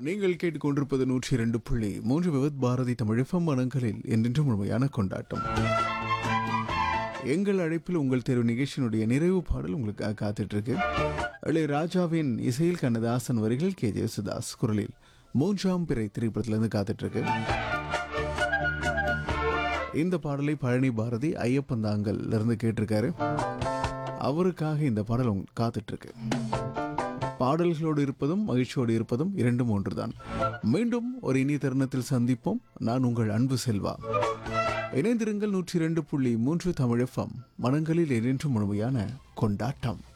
நீங்கள் கேட்டுக்கொண்டிருப்பது நூற்றி இரண்டு புள்ளி மூன்று விவத் பாரதி தமிழ் எஃப்எம் மனங்களில் என்றென்றும் முழுமையான கொண்டாட்டம் எங்கள் அழைப்பில் உங்கள் தேர்வு நிகழ்ச்சியினுடைய நிறைவு பாடல் உங்களுக்காக காத்துட்டு இருக்கு இளைய ராஜாவின் இசையில் கண்ணதாசன் வரிகள் கே ஜெயசுதாஸ் குரலில் மூன்றாம் பிறை திரைப்படத்திலிருந்து காத்துட்டு இருக்கு இந்த பாடலை பழனி பாரதி ஐயப்பந்தாங்கல் இருந்து கேட்டிருக்காரு அவருக்காக இந்த பாடல் உங்க- காத்துட்டு இருக்கு பாடல்களோடு இருப்பதும் மகிழ்ச்சியோடு இருப்பதும் இரண்டும் ஒன்றுதான் மீண்டும் ஒரு இனிய தருணத்தில் சந்திப்போம் நான் உங்கள் அன்பு செல்வா இணைந்திருங்கள் நூற்றி இரண்டு புள்ளி மூன்று தமிழ் எஃப்எம் மனங்களில் என்றென்றும் முழுமையான கொண்டாட்டம்